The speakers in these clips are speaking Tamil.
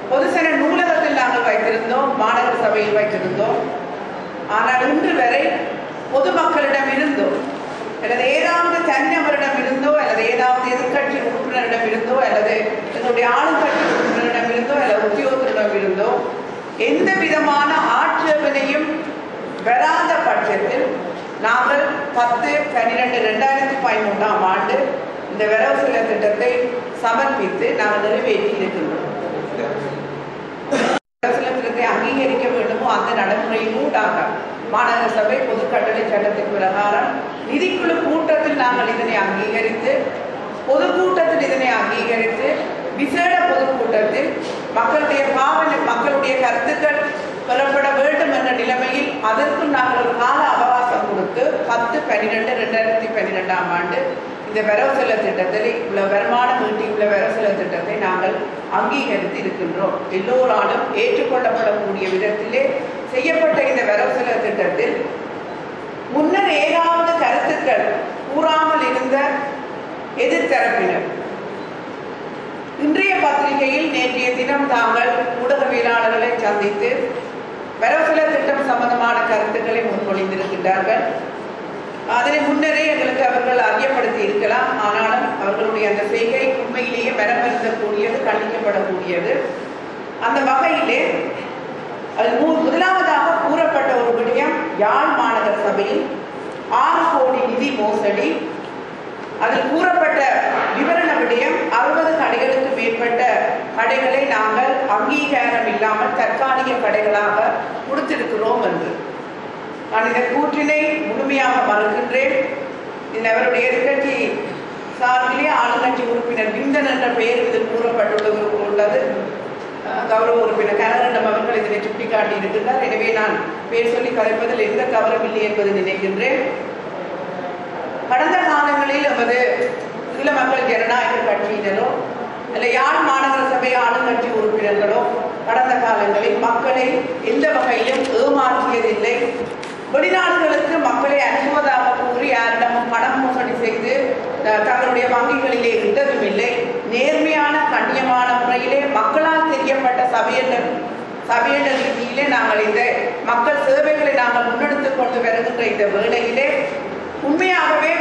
பொதுசன நூலகத்தில் நாங்கள் வைத்திருந்தோம் மாநகர சபையில் வைத்திருந்தோம் ஆனால் இன்று வரை பொதுமக்களிடம் இருந்தோ அல்லது ஏதாவது தனிநபரிடம் இருந்தோ அல்லது ஏதாவது எதிர்க்கட்சி உறுப்பினரிடம் இருந்தோ அல்லது எங்களுடைய ஆளுங்கட்சி உறுப்பினரிடம் இருந்தோ அல்லது உத்தியோகத்திடம் இருந்தோ எந்த விதமான ஆட்சேபனையும் வராத பட்சத்தில் நாங்கள் பத்து பன்னிரெண்டு ரெண்டாயிரத்தி பதிமூன்றாம் ஆண்டு இந்த வரவு செலவு திட்டத்தை சமர்ப்பித்து நாங்கள் நிறைவேற்றி இருக்கின்றோம் அரசியலத்தினத்தை அங்கீகரிக்க வேண்டுமோ அந்த நடைமுறையும் ஊடாக மாநகர சபை பொது கட்டளை சட்டத்தின் பிரகாரம் நிதிக்குழு கூட்டத்தில் நாங்கள் இதனை அங்கீகரித்து பொதுக்கூட்டத்தில் இதனை அங்கீகரித்து விசேட பொதுக்கூட்டத்தில் மக்களுடைய பாவனை மக்களுடைய கருத்துக்கள் பெறப்பட வேண்டும் என்ற நிலைமையில் அதற்கும் நாங்கள் ஒரு கால அவகாசம் கொடுத்து பத்து பன்னிரெண்டு ரெண்டாயிரத்தி பன்னிரெண்டாம் ஆண்டு இந்த வரவு செலவு திட்டத்தில் உள்ள வருமானம் ஈட்டியுள்ள வரவு செலவு திட்டத்தை நாங்கள் அங்கீகரித்து இருக்கின்றோம் எல்லோராலும் ஏற்றுக்கொள்ளப்படக்கூடிய விதத்திலே செய்யப்பட்ட இந்த வரவு செலவு திட்டத்தில் முன்னர் ஏதாவது கருத்துக்கள் கூறாமல் இருந்த எதிர்த்தரப்பினர் இன்றைய பத்திரிகையில் நேற்றைய தினம் தாங்கள் ஊடகவியலாளர்களை சந்தித்து வரவு செலவு திட்டம் சம்பந்தமான கருத்துக்களை முன்மொழிந்திருக்கின்றார்கள் அதனை முன்னரே எங்களுக்கு அவர்கள் அறியப்படுத்தி இருக்கலாம் ஆனாலும் அவர்களுடைய அந்த செய்கை உண்மையிலேயே வரமறுத்தக்கூடியது கண்டிக்கப்படக்கூடியது அந்த வகையிலே அது மு- முதலாவதாக கூறப்பட்ட ஒரு விடயம் யாழ் மாநகர சபையில் ஆறு கோடி நிதி மோசடி அதில் கூறப்பட்ட விவரண விடயம் அறுபது கடைகளுக்கு மேற்பட்ட கடைகளை நாங்கள் அங்கீகாரம் இல்லாமல் தற்காலிக கடைகளாக கொடுத்திருக்கிறோம் என்று நான் இந்த கூற்றினை முழுமையாக மறுக்கின்றேன் இதில் அவருடைய எதிர்கட்சி சார்பிலே ஆளுங்கட்சி உறுப்பினர் விந்தன் என்ற பெயர் இதில் கூறப்பட்டுள்ளது உள்ளது அஹ், கௌரவ உறுப்பினர் கனகண்டம் அவர்கள் இதனை சுட்டிக்காட்டி இருக்கின்றார் எனவே நான் பேர் சொல்லி கலைப்பதில் எந்த கவரும் இல்லை என்பதை நினைக்கின்றேன் கடந்த காலங்களில் நமது ஈழ மக்கள் ஜனநாயக கட்சியினரோ அல்ல யாழ் மாநகர சபை ஆளுங்கட்சி உறுப்பினர்களோ கடந்த காலங்களில் மக்களை எந்த வகையிலும் ஏமாற்றியதில்லை வெளிநாடுகளுக்கு மக்களை அனுப்புவதாக கூறி யாரிடமும் பணம் மோசடி செய்து அஹ், தங்களுடைய வங்கிகளிலே இட்டதும் இல்லை நேர்மையான கண்ணியமான முறையிலே மக்களால் தெரியப்பட்ட சபையினர் சபையினர் ரீதியிலே நாங்கள் இந்த மக்கள் சேவைகளை நாங்கள் முன்னெடுத்துக் கொண்டு வருகின்ற இந்த வேளையிலே உண்மையாகவே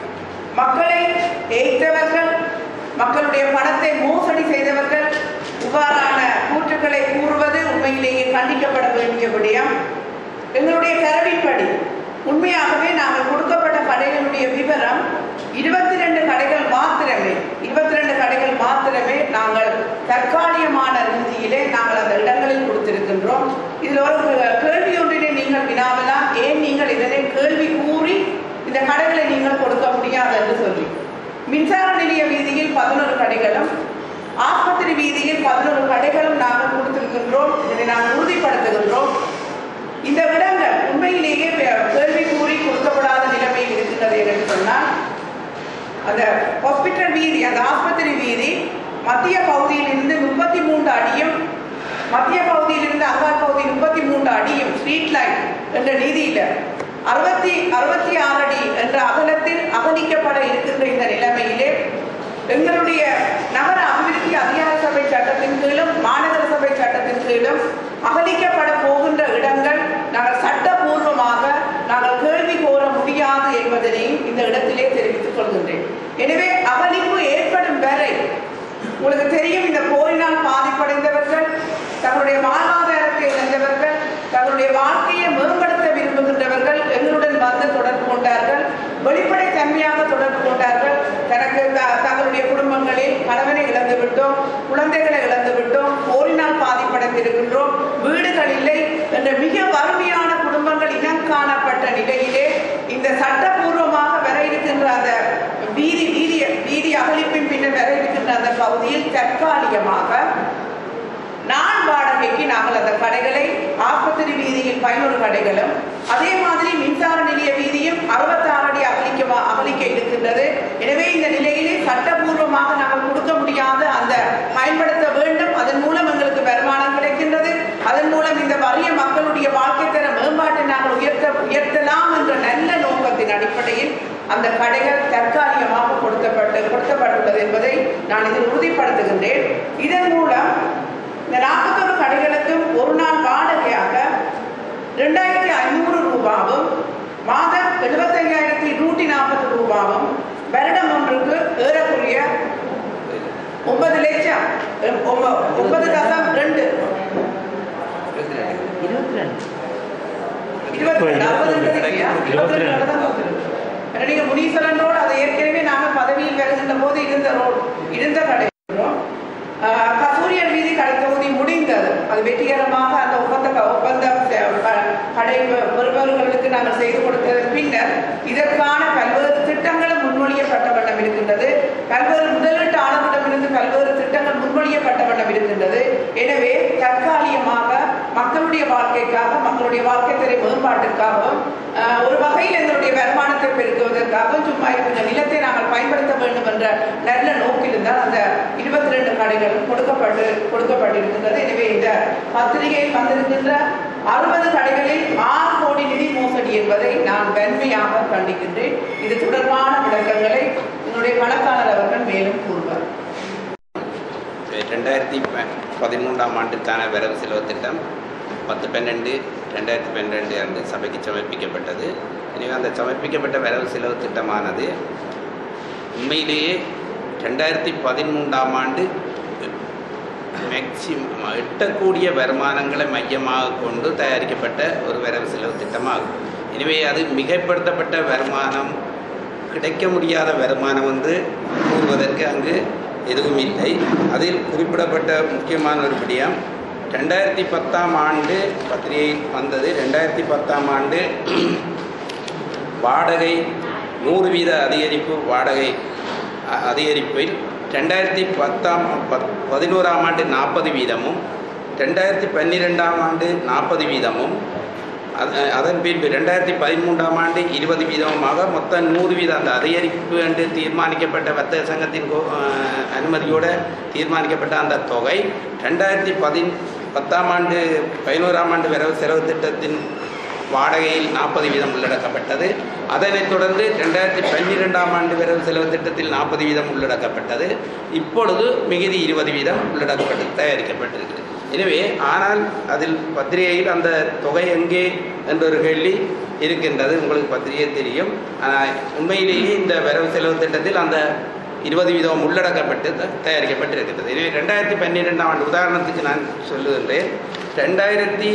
மக்களை ஏய்த்தவர்கள் மக்களுடைய பணத்தை மோசடி செய்தவர்கள் இவ்வாறான கூற்றுக்களை கூறுவது உண்மையிலேயே கண்டிக்கப்பட வேண்டிய விடயம் எங்களுடைய கரடிப்படி உண்மையாகவே நாங்கள் கொடுக்கப்பட்ட கடைகளுடைய விவரம் இருபத்தி ரெண்டு கடைகள் மாத்திரமே இருபத்தி ரெண்டு கடைகள் மாத்திரமே நாங்கள் தற்காலிகமான ரீதியிலே நாங்கள் அந்த இடங்களில் கொடுத்திருக்கின்றோம் இதில் ஒரு கேள்வி ஒன்றினை நீங்கள் வினாவலாம் ஏன் நீங்கள் இதனை கேள்வி கூறி இந்த கடைகளை நீங்கள் கொடுக்க முடியாது என்று சொல்லி மின்சார நிலைய வீதியில் பதினோரு கடைகளும் ஆஸ்பத்திரி வீதியில் பதினோரு கடைகளும் நாங்கள் கொடுத்திருக்கின்றோம் இதனை நாங்கள் உறுதிப்படுத்துகின்றோம் இந்த இடங்கள் உண்மையிலேயே வே- கேள்வி கூறி கொடுக்கப்படாத நிலைமையில் இருக்கின்றது என்று சொன்னால் அந்த ஹாஸ்பிட்டல் வீதி அந்த ஆஸ்பத்திரி வீதி மத்திய பகுதியிலிருந்து முப்பத்தி மூன்று அடியும் மத்திய பகுதியிலிருந்து அங்காள் பகுதி முப்பத்தி மூன்று அடியும் ஸ்ட்ரீட் லைட் என்ற நீதியில அறுபத்தி அறுபத்தி ஆறு அடி என்ற அகலத்தில் அகலிக்கப்பட இருக்கின்ற இந்த நிலைமையிலே எங்களுடைய நகர அபிவிருத்தி அதிகார சபை சட்டத்தின் கீழும் மாநகர சபை சட்டத்தின் கீழும் அகலிக்கப்பட போகின்ற இடங்கள் நாங்கள் சட்டபூர்வமாக நாங்கள் கேள்வி கோர முடியாது என்பதனையும் இந்த இடத்திலே தெரிவித்துக் கொள்கின்றேன் எனவே அகலிப்பு ஏற்படும் வரை உங்களுக்கு தெரியும் இந்த போரினால் பாதிப்படைந்தவர்கள் தங்களுடைய வாழ்வாதாரத்தை இழந்தவர்கள் தங்களுடைய வாழ்க்கையை மேம்படுத்த விரும்புகின்றவர்கள் எங்களுடன் வந்து தொடர்பு கொண்டார்கள் வெளிப்படை தன்மையாக தொடர்பு கொண்டார்கள் தனக்கு த- தங்களுடைய குடும்பங்களில் கணவனை இழந்து விட்டோம் குழந்தைகளை இழந்து விட்டோம் போரினால் பாதிப்படைந்திருக்கின்றோம் வீடுகள் இல்லை என்ற மிக வறுமையான குடும்பங்கள் இனம் காணப்பட்ட நிலையிலே இந்த சட்டபூர்வமாக வர இருக்கின்ற அந்த வீதி வீதி வீதி அகலிப்பின் பின்னர் வர இருக்கின்ற அந்த பகுதியில் தற்காலிகமாக நான் வாடகைக்கு நாங்கள் அந்த கடைகளை ஆஸ்பத்திரி வீதியில் பதினோரு கடைகளும் அதே மாதிரி மின்சார நிலைய வீதியும் அறுபத்தாறு அடி அகலிக்க அகலிக்க இருக்கின்றது எனவே இந்த நிலையிலே சட்டபூர்வமாக நாங்கள் கொடுக்க முடியாத அந்த பயன்படுத்த வேண்டும் அதன் மூலம் எங்களுக்கு வருமானம் கிடைக்கின்றது அதன் மூலம் இந்த வறிய மக்களுடைய வாழ்க்கை தர மேம்பாட்டை நாங்கள் உயர்த்த உயர்த்தலாம் என்ற நல்ல நோக்கத்தின் அடிப்படையில் அந்த கடைகள் தற்காலிகமாக கொடுக்கப்பட்டு கொடுக்கப்பட்டுள்ளது என்பதை நான் இதில் உறுதிப்படுத்துகின்றேன் இதன் மூலம் இந்த நாற்பத்தொரு கடைகளுக்கும் ஒரு நாள் வாடகையாக ரெண்டாயிரத்தி ஐநூறு ரூபாவும் மாதம் எழுபத்தையாயிரத்தி நூற்றி நாற்பது ரூபாவும் வருடம் ஒன்றுக்கு ஏறக்குறைய ஒன்பது லட்சம் எம், ஒம்ப- ஒன்பது தசம் ரெண்டு இருபத்தி ரெண்டு இருபத்தி ரெண்டு அறுபது இல்லையா இருபத்தி ரெண்டு தான் கொடுத்துருக்கு. ஏன்னா நீங்க முனீஸ்வரனோடு அதை ஏற்கனவே நாங்க பதவியில் வருகின்ற போது இருந்த ரோடு இருந்த கடை ஆஹ், கசூரியன் வீதி கடை தொகுதி முடிந்தது அது வெற்றிகரமாக அந்த ஒப்பந்த ஒப்பந்த ச- க- கடை பெ- பெறுபவர்களுக்கு நாங்கள் செய்து கொடுத்ததன் பின்னர் இதற்கான பல்வேறு திட்டங்களும் முன்மொழியப்பட்ட வண்ணம் இருக்கின்றது பல்வேறு முதலீட்டாளர்களிடமிருந்து பல்வேறு திட்டங்கள் முன்மொழியப்பட்ட வண்ணம் இருக்கின்றது எனவே தற்காலிகமாக மக்களுடைய வாழ்க்கைக்காக மக்களுடைய வாழ்க்கை தர மேம்பாட்டிற்காகவும் ஆஹ், ஒரு வகையில் எங்களுடைய வருமானத்தை பெருக்குவதற்காகவும் சும்மா இருக்கின்ற நிலத்தை நாங்கள் பயன்படுத்த வேண்டும் என்ற நல்ல நோக்கில் தான் அந்த இருபத்தி ரெண்டு கடைகள் கொடுக்கப்பட்டு கொடுக்கப்பட்டிருக்கின்றது எனவே இந்த பத்திரிகையில் வந்திருக்கின்ற அறுபது கடைகளில் ஆறு கோடி நிதி மோசடி என்பதை நான் வன்மையாக கண்டிக்கின்றேன் இது தொடர்பான விளக்கங்களை என்னுடைய கணக்காளர் அவர்கள் மேலும் கூறுவார் ரெண்டாயிரத்தி ப- பதிமூன்றாம் ஆண்டுக்கான வரவு செலவு திட்டம் பத்து பன்னெண்டு ரெண்டாயிரத்தி பன்னெண்டு அன்று சபைக்கு சமர்ப்பிக்கப்பட்டது எனவே அந்த சமர்ப்பிக்கப்பட்ட வரவு செலவு திட்டமானது உண்மையிலேயே ரெண்டாயிரத்தி பதிமூன்றாம் ஆண்டு மேக்சிமம் எட்டக்கூடிய வருமானங்களை மையமாக கொண்டு தயாரிக்கப்பட்ட ஒரு வரவு செலவு திட்டமாகும் எனவே அது மிகைப்படுத்தப்பட்ட வருமானம் கிடைக்க முடியாத வருமானம் என்று கூறுவதற்கு அங்கு எதுவும் இல்லை அதில் குறிப்பிடப்பட்ட முக்கியமான ஒரு விடயம் ரெண்டாயிரத்தி பத்தாம் ஆண்டு பத்திரிகை வந்தது ரெண்டாயிரத்தி பத்தாம் ஆண்டு வாடகை நூறு வீத அதிகரிப்பு வாடகை அ- அதிகரிப்பில் ரெண்டாயிரத்தி பத்தாம் பத் பதினோராம் ஆண்டு நாற்பது வீதமும் ரெண்டாயிரத்தி பன்னிரெண்டாம் ஆண்டு நாற்பது வீதமும் அத- அதன் பின்பு ரெண்டாயிரத்தி பதிமூன்றாம் ஆண்டு இருபது வீதமுமாக மொத்தம் நூறு வீதம் அந்த அதிகரிப்பு என்று தீர்மானிக்கப்பட்ட வர்த்தக சங்கத்தின் கோ- அஹ் அனுமதியோடு தீர்மானிக்கப்பட்ட அந்த தொகை ரெண்டாயிரத்தி பதின் பத்தாம் ஆண்டு பதினோராம் ஆண்டு வரவு செலவு திட்டத்தின் வாடகையில் நாற்பது வீதம் உள்ளடக்கப்பட்டது அதனைத் தொடர்ந்து ரெண்டாயிரத்தி பன்னிரெண்டாம் ஆண்டு வரவு செலவு திட்டத்தில் நாற்பது வீதம் உள்ளடக்கப்பட்டது இப்பொழுது மிகுதி இருபது வீதம் உள்ளடக்கப்பட்டு தயாரிக்கப்பட்டிருக்கிறது எனவே ஆனால் அதில் பத்திரிகையில் அந்த தொகை எங்கே என்ற ஒரு கேள்வி இருக்கின்றது உங்களுக்கு பத்திரிகை தெரியும் ஆனால் உண்மையிலேயே இந்த வரவு செலவு திட்டத்தில் அந்த இருபது வீதம் உள்ளடக்கப்பட்டு த- தயாரிக்கப்பட்டிருக்கிறது எனவே ரெண்டாயிரத்தி பன்னிரெண்டாம் ஆண்டு உதாரணத்துக்கு நான் சொல்லுகின்றேன் ரெண்டாயிரத்தி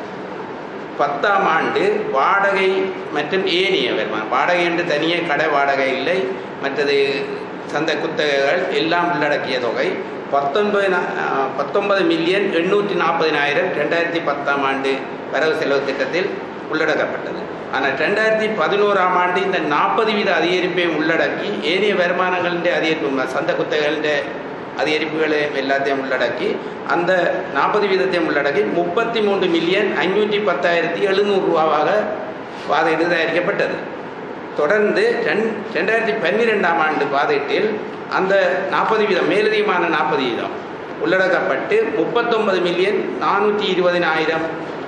பத்தாம் ஆண்டு வாடகை மற்றும் ஏனைய வருமானம் வாடகை என்று தனியே கடை வாடகை இல்லை மற்றது சந்தை குத்தகைகள் எல்லாம் உள்ளடக்கிய தொகை பத்தொன்பது பத்தொன்பது மில்லியன் எண்ணூற்றி நாற்பதினாயிரம் ரெண்டாயிரத்தி பத்தாம் ஆண்டு வரவு செலவு திட்டத்தில் உள்ளடக்கப்பட்டது ஆனால் ரெண்டாயிரத்தி பதினோராம் ஆண்டு இந்த நாற்பது வீத அதிகரிப்பை உள்ளடக்கி ஏனைய வருமானங்களின் அதிகரிப்பு சந்தை குத்தகைகளின் அதிகரிப்புகளை எல்லாத்தையும் உள்ளடக்கி அந்த நாற்பது வீதத்தையும் உள்ளடக்கி முப்பத்தி மூன்று மில்லியன் ஐநூற்றி பத்தாயிரத்தி எழுநூறு ரூபாவாக பாதையிட்டு தயாரிக்கப்பட்டது தொடர்ந்து ரெண் ரெண்டாயிரத்தி பன்னிரெண்டாம் ஆண்டு பாதையிட்டில் அந்த நாற்பது வீதம் மேலதிகமான நாற்பது வீதம் உள்ளடக்கப்பட்டு முப்பத்தொன்பது மில்லியன் நானூற்றி இருபதினாயிரம்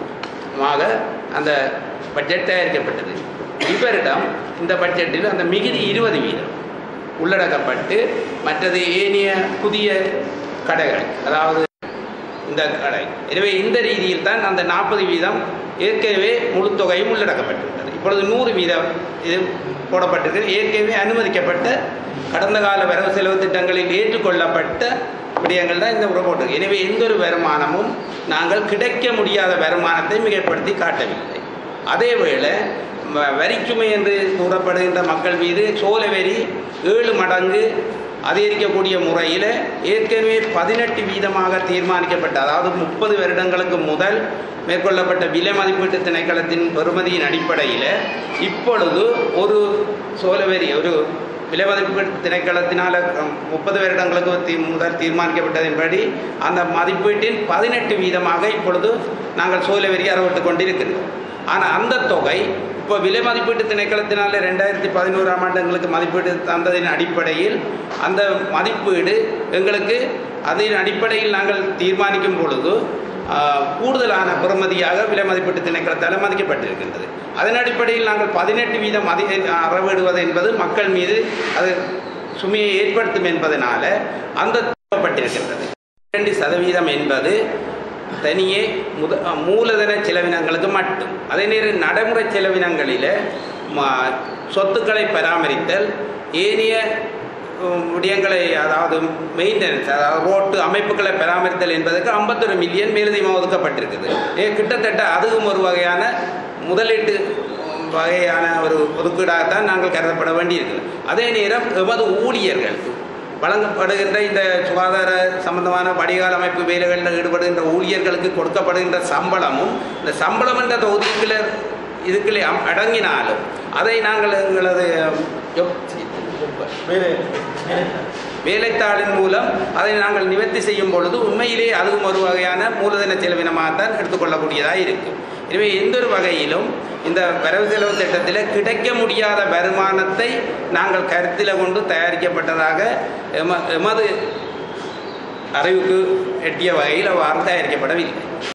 மாக அந்த பட்ஜெட் தயாரிக்கப்பட்டது இவரிடம் இந்த பட்ஜெட்டில் அந்த மிகுதி இருபது வீதம் உள்ளடக்கப்பட்டு மற்றது ஏனைய புதிய கடைகள் அதாவது இந்த கடை எனவே இந்த ரீதியில் தான் அந்த நாற்பது வீதம் ஏற்கனவே முழு தொகையும் உள்ளடக்கப்பட்டிருக்கிறது இப்பொழுது நூறு வீதம் இது போடப்பட்டிருக்கிறது ஏற்கனவே அனுமதிக்கப்பட்ட கடந்த கால வரவு செலவு திட்டங்களில் ஏற்றுக்கொள்ளப்பட்ட விடயங்கள் தான் இந்த உறவோட்டு எனவே எந்த ஒரு வருமானமும் நாங்கள் கிடைக்க முடியாத வருமானத்தை மிகைப்படுத்தி காட்டவில்லை அதேவேளை வ- வரிச்சுமை என்று கூறப்படுகின்ற மக்கள் மீது சோல வரி ஏழு மடங்கு அதிகரிக்கக்கூடிய முறையில் ஏற்கனவே பதினெட்டு வீதமாக தீர்மானிக்கப்பட்ட அதாவது முப்பது வருடங்களுக்கு முதல் மேற்கொள்ளப்பட்ட விலை மதிப்பீட்டு திணைக்களத்தின் பெறுமதியின் அடிப்படையில் இப்பொழுது ஒரு சோலவரி ஒரு விலை மதிப்பீட்டு திணைக்களத்தினால் முப்பது வருடங்களுக்கு தீ- முதல் தீர்மானிக்கப்பட்டதின்படி அந்த மதிப்பீட்டின் பதினெட்டு வீதமாக இப்பொழுது நாங்கள் சோலவரி அறவிட்டு கொண்டிருக்கின்றோம் ஆனால் அந்த தொகை இப்போ விலை மதிப்பீட்டு திணைக்களத்தினால ரெண்டாயிரத்தி பதினோராம் ஆண்டு எங்களுக்கு மதிப்பீடு தந்ததின் அடிப்படையில் அந்த மதிப்பீடு எங்களுக்கு அதன் அடிப்படையில் நாங்கள் தீர்மானிக்கும் பொழுது ஆஹ், கூடுதலான பெறுமதியாக விலை மதிப்பீட்டு திணைக்களத்தால் மதிக்கப்பட்டிருக்கின்றது அதன் அடிப்படையில் நாங்கள் பதினெட்டு வீதம் அதிக அறவிடுவது என்பது மக்கள் மீது அது சுமையை ஏற்படுத்தும் என்பதனால அந்த பட்டிருக்கின்றது இரண்டு சதவீதம் என்பது தனியே முத மூலதன செலவினங்களுக்கு மட்டும் அதே நேரம் நடைமுறை செலவினங்களில் ம- சொத்துக்களை பராமரித்தல் ஏனைய உம், விடயங்களை அதாவது மெயின்டெனன்ஸ் அதாவது ரோட்டு அமைப்புகளை பராமரித்தல் என்பதற்கு ஐம்பத்தொரு மில்லியன் மேலதிகமாக ஒதுக்கப்பட்டிருக்குது ஏ கிட்டத்தட்ட அதுவும் ஒரு வகையான முதலீட்டு உம், வகையான ஒரு ஒதுக்கீடாகத்தான் நாங்கள் கருதப்பட வேண்டியிருக்குது அதே நேரம் எமது ஊழியர்கள் வழங்கப்படுகின்ற இந்த சுகாதார சம்பந்தமான வடிகால் அமைப்பு வேலைகளில் ஈடுபடுகின்ற ஊழியர்களுக்கு கொடுக்கப்படுகின்ற சம்பளமும் இந்த சம்பளம் என்ற தொகுதிக்குள்ள இதுக்குள்ளே அம்- அடங்கினாலும் அதை நாங்கள் எங்களது எப்- வேறு வேலைத்தாளின் மூலம் அதை நாங்கள் நிவர்த்தி செய்யும் பொழுது உண்மையிலே அதுவும் ஒரு வகையான மூலதன செலவினமாகத்தான் எடுத்துக்கொள்ளக்கூடியதாக இருக்கும் எனவே எந்த ஒரு வகையிலும் இந்த வரவு செலவு திட்டத்தில் கிடைக்க முடியாத வருமானத்தை நாங்கள் கருத்தில் கொண்டு தயாரிக்கப்பட்டதாக எம எமது அறிவுக்கு எட்டிய வகையில் அவ்வாறு தயாரிக்கப்படவில்லை